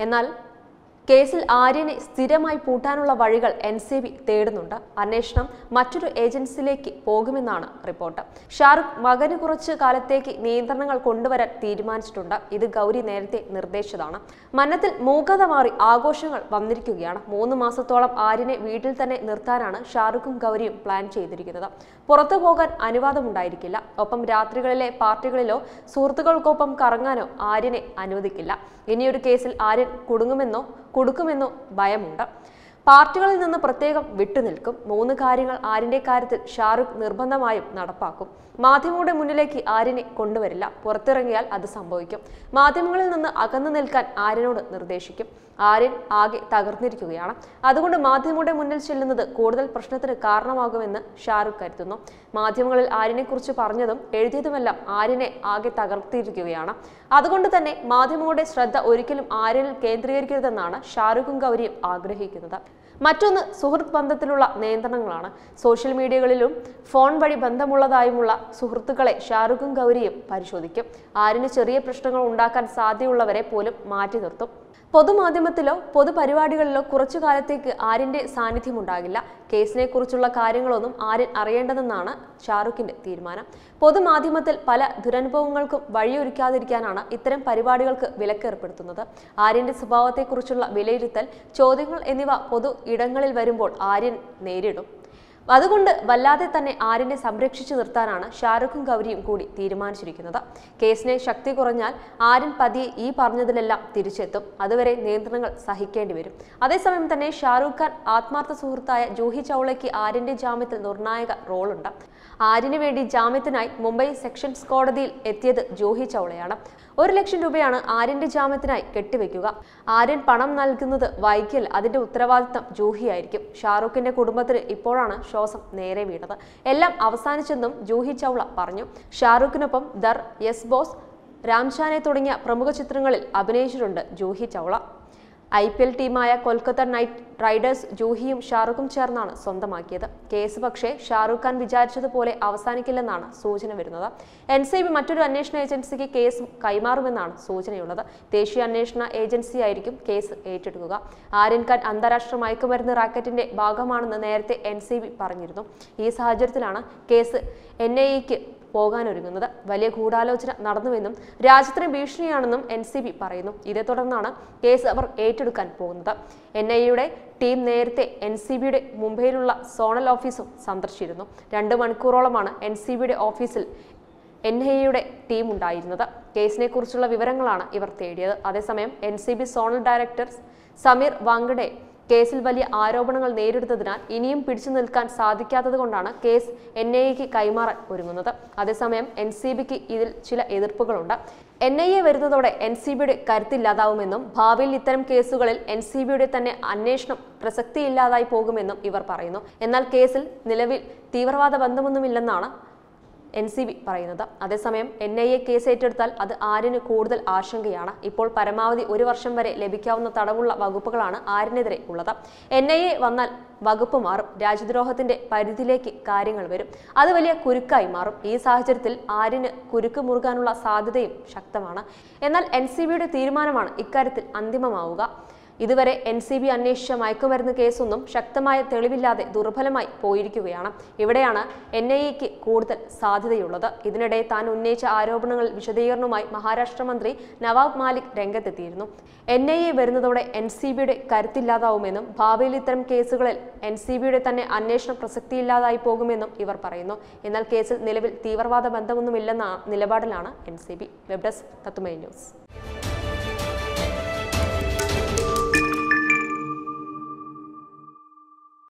എന്നാൽ കേസിൽ ആര്യനെ സ്ഥിരമായി പൂട്ടാനുള്ള വഴികൾ എൻ സി ബി തേടുന്നുണ്ട് അന്വേഷണം മറ്റൊരു ഏജൻസിയിലേക്ക് പോകുമെന്നാണ് റിപ്പോർട്ട് ഷാറുഖ് മകന് കുറച്ച് കാലത്തേക്ക് നിയന്ത്രണങ്ങൾ കൊണ്ടുവരാൻ തീരുമാനിച്ചിട്ടുണ്ട് ഇത് ഗൗരി നേരത്തെ നിർദ്ദേശിച്ചതാണ് മന്നത്തിൽ മൂകത മാറി ആഘോഷങ്ങൾ വന്നിരിക്കുകയാണ് മൂന്ന് മാസത്തോളം ആര്യനെ വീട്ടിൽ തന്നെ നിർത്താനാണ് ഷാറുഖും ഗൗരിയും പ്ലാൻ ചെയ്തിരിക്കുന്നത് പുറത്തു പോകാൻ അനുവാദമുണ്ടായിരിക്കില്ല ഒപ്പം രാത്രികളിലെ പാർട്ടികളിലോ സുഹൃത്തുക്കൾക്കൊപ്പം കറങ്ങാനോ ആര്യനെ അനുവദിക്കില്ല ഇനിയൊരു കേസിൽ ആര്യൻ കുടുങ്ങുമെന്നോ കൊടുക്കുമെന്നോ ഭയമുണ്ട് പാർട്ടികളിൽ നിന്ന് പ്രത്യേകം വിട്ടുനിൽക്കും മൂന്ന് കാര്യങ്ങൾ ആര്യന്റെ കാര്യത്തിൽ ഷാറുഖ് നിർബന്ധമായും നടപ്പാക്കും മാധ്യമങ്ങളുടെ മുന്നിലേക്ക് ആര്യനെ കൊണ്ടുവരില്ല പുറത്തിറങ്ങിയാൽ അത് സംഭവിക്കും മാധ്യമങ്ങളിൽ നിന്ന് അകന്നു നിൽക്കാൻ ആര്യനോട് നിർദ്ദേശിക്കും ആര്യൻ ആകെ തകർന്നിരിക്കുകയാണ് അതുകൊണ്ട് മാധ്യമങ്ങളുടെ മുന്നിൽ ചെല്ലുന്നത് കൂടുതൽ പ്രശ്നത്തിന് കാരണമാകുമെന്ന് ഷാറുഖ് കരുതുന്നു മാധ്യമങ്ങളിൽ ആര്യനെക്കുറിച്ച് പറഞ്ഞതും എഴുതിയതുമെല്ലാം ആര്യനെ ആകെ തകർത്തിരിക്കുകയാണ് അതുകൊണ്ട് തന്നെ മാധ്യമങ്ങളുടെ ശ്രദ്ധ ഒരിക്കലും ആര്യനിൽ കേന്ദ്രീകരിക്കരുതെന്നാണ് ഷാറുഖും ഗൗരിയും ആഗ്രഹിക്കുന്നത് മറ്റൊന്ന് സുഹൃത്ത് ബന്ധത്തിലുള്ള നിയന്ത്രണങ്ങളാണ് സോഷ്യൽ മീഡിയകളിലും ഫോൺ വഴി ബന്ധമുള്ളതായുമുള്ള സുഹൃത്തുക്കളെ ഷാറുഖും ഗൗരിയും പരിശോധിക്കും ആരിന് ചെറിയ പ്രശ്നങ്ങൾ ഉണ്ടാക്കാൻ സാധ്യതയുള്ളവരെ പോലും മാറ്റി നിർത്തും പൊതുമാധ്യമത്തിലോ പൊതുപരിപാടികളിലോ കുറച്ചു കാലത്തേക്ക് ആര്യന്റെ സാന്നിധ്യം ഉണ്ടാകില്ല കേസിനെ കുറിച്ചുള്ള കാര്യങ്ങളൊന്നും ആര്യൻ അറിയേണ്ടതെന്നാണ് ഷാറുഖിന്റെ തീരുമാനം പൊതുമാധ്യമത്തിൽ പല ദുരനുഭവങ്ങൾക്കും വഴിയൊരുക്കാതിരിക്കാനാണ് ഇത്തരം പരിപാടികൾക്ക് വിലക്കേർപ്പെടുത്തുന്നത് ആര്യന്റെ സ്വഭാവത്തെക്കുറിച്ചുള്ള വിലയിരുത്തൽ ചോദ്യങ്ങൾ എന്നിവ പൊതു ഇടങ്ങളിൽ വരുമ്പോൾ ആര്യൻ നേരിടും അതുകൊണ്ട് വല്ലാതെ തന്നെ ആര്യനെ സംരക്ഷിച്ചു നിർത്താനാണ് ഷാറുഖും ഗൗരിയും കൂടി തീരുമാനിച്ചിരിക്കുന്നത് കേസിനെ ശക്തി കുറഞ്ഞാൽ ആര്യൻ പതിയെ ഈ പറഞ്ഞതിലെല്ലാം തിരിച്ചെത്തും അതുവരെ നിയന്ത്രണങ്ങൾ സഹിക്കേണ്ടി വരും അതേസമയം തന്നെ ഷാറൂഖ് ഖാൻ ആത്മാർത്ഥ സുഹൃത്തായ ജൂഹി ചൗളയ്ക്ക് ആര്യന്റെ ജാമ്യത്തിൽ നിർണായക റോളുണ്ട് ആര്യന് വേണ്ടി ജാമ്യത്തിനായി മുംബൈ സെഷൻസ് കോടതിയിൽ എത്തിയത് ജൂഹി ചൗളയാണ് ഒരു ലക്ഷം രൂപയാണ് ആര്യന്റെ ജാമ്യത്തിനായി കെട്ടിവെക്കുക ആര്യൻ പണം നൽകുന്നത് വൈകിയാൽ അതിന്റെ ഉത്തരവാദിത്തം ജൂഹിയായിരിക്കും ഷാറൂഖിന്റെ കുടുംബത്തിന് ഇപ്പോഴാണ് ശ്വാസം നേരെ വീണത് എല്ലാം അവസാനിച്ചെന്നും ജൂഹി ചൗള പറഞ്ഞു ഷാറൂഖിനൊപ്പം ദർ യെസ് ബോസ് രാംചാനെ തുടങ്ങിയ പ്രമുഖ ചിത്രങ്ങളിൽ അഭിനയിച്ചിട്ടുണ്ട് Juhi Chawla I P L ടീമായ കൊൽക്കത്ത നൈറ്റ് റൈഡേഴ്സ് ജൂഹിയും ഷാറുഖും ചേർന്നാണ് സ്വന്തമാക്കിയത് കേസ് പക്ഷേ ഷാറുഖ് ഖാൻ വിചാരിച്ചതുപോലെ അവസാനിക്കില്ലെന്നാണ് സൂചന വരുന്നത് എൻ സി ബി മറ്റൊരു അന്വേഷണ ഏജൻസിക്ക് കേസ് കൈമാറുമെന്നാണ് സൂചനയുള്ളത് ദേശീയ അന്വേഷണ ഏജൻസിയായിരിക്കും കേസ് ഏറ്റെടുക്കുക ആര്യൻ ഖാൻ അന്താരാഷ്ട്ര മയക്കുമരുന്ന് റാക്കറ്റിന്റെ ഭാഗമാണെന്ന് നേരത്തെ എൻ സി ബി പറഞ്ഞിരുന്നു ഈ സാഹചര്യത്തിലാണ് കേസ് എൻ ഐ എക്ക് പോകാനൊരുങ്ങുന്നത് വലിയ ഗൂഢാലോചന നടന്നുവെന്നും രാജ്യത്തിന് ഭീഷണിയാണെന്നും എൻ സി ബി പറയുന്നു ഇതേ തുടർന്നാണ് കേസ് അവർ ഏറ്റെടുക്കാൻ പോകുന്നത് എൻ ഐ എയുടെ ടീം നേരത്തെ എൻ സി ബിയുടെ മുംബൈയിലുള്ള സോണൽ ഓഫീസും സന്ദർശിച്ചിരുന്നു രണ്ട് മണിക്കൂറോളമാണ് എൻ സി ബിയുടെ ഓഫീസിൽ എൻ ഐ എയുടെ ടീം ഉണ്ടായിരുന്നത് കേസിനെ കുറിച്ചുള്ള വിവരങ്ങളാണ് ഇവർ തേടിയത് അതേസമയം N C B zonal director Sameer Wankhede കേസിൽ വലിയ ആരോപണങ്ങൾ നേരിടുന്നതിനാൽ ഇനിയും പിടിച്ചു നിൽക്കാൻ സാധിക്കാത്തത് കൊണ്ടാണ് കേസ് എൻ ഐ എക്ക് കൈമാറാൻ ഒരുങ്ങുന്നത് അതേസമയം എൻ സി ബിക്ക് ഇതിൽ ചില എതിർപ്പുകളുണ്ട് എൻ ഐ എ വരുന്നതോടെ എൻ സി ബിയുടെ കരുത്തില്ലാതാവുമെന്നും ഭാവിയിൽ ഇത്തരം കേസുകളിൽ എൻ സി ബിയുടെ തന്നെ അന്വേഷണം പ്രസക്തിയില്ലാതായി പോകുമെന്നും ഇവർ പറയുന്നു എന്നാൽ കേസിൽ നിലവിൽ തീവ്രവാദ ബന്ധമൊന്നുമില്ലെന്നാണ് എൻ സി ബി പറയുന്നത് അതേസമയം എൻ ഐ എ കേസ് ഏറ്റെടുത്താൽ അത് ആര്യന് കൂടുതൽ ആശങ്കയാണ് ഇപ്പോൾ പരമാവധി ഒരു വർഷം വരെ ലഭിക്കാവുന്ന തടവുള്ള വകുപ്പുകളാണ് ആര്യനെതിരെ ഉള്ളത് എൻ ഐ എ വന്നാൽ വകുപ്പ് മാറും രാജ്യദ്രോഹത്തിന്റെ പരിധിയിലേക്ക് കാര്യങ്ങൾ വരും അത് വലിയ കുരുക്കായി മാറും ഈ സാഹചര്യത്തിൽ ആര്യന് കുരുക്ക് മുറുകാനുള്ള സാധ്യതയും ശക്തമാണ് എന്നാൽ എൻ സി ബിയുടെ തീരുമാനമാണ് ഇക്കാര്യത്തിൽ അന്തിമമാവുക ഇതുവരെ എൻ സി ബി അന്വേഷിച്ച മയക്കുമരുന്ന് കേസൊന്നും ശക്തമായ തെളിവില്ലാതെ ദുർബലമായി പോയിരിക്കുകയാണ് ഇവിടെയാണ് എൻ ഐ എക്ക് കൂടുതൽ സാധ്യതയുള്ളത് ഇതിനിടെ താൻ ഉന്നയിച്ച ആരോപണങ്ങൾ വിശദീകരണവുമായി മഹാരാഷ്ട്ര മന്ത്രി നവാബ് മാലിക് രംഗത്തെത്തിയിരുന്നു എൻ ഐ എ വരുന്നതോടെ എൻ സി ബിയുടെ കരുത്തില്ലാതാവുമെന്നും ഭാവിയിൽ ഇത്തരം കേസുകളിൽ എൻ സി ബിയുടെ തന്നെ അന്വേഷണം പ്രസക്തിയില്ലാതായി പോകുമെന്നും ഇവർ പറയുന്നു എന്നാൽ കേസിൽ നിലവിൽ തീവ്രവാദ ബന്ധമൊന്നുമില്ലെന്ന നിലപാടിലാണ് N C B web desk തത്തുമൈ ന്യൂസ്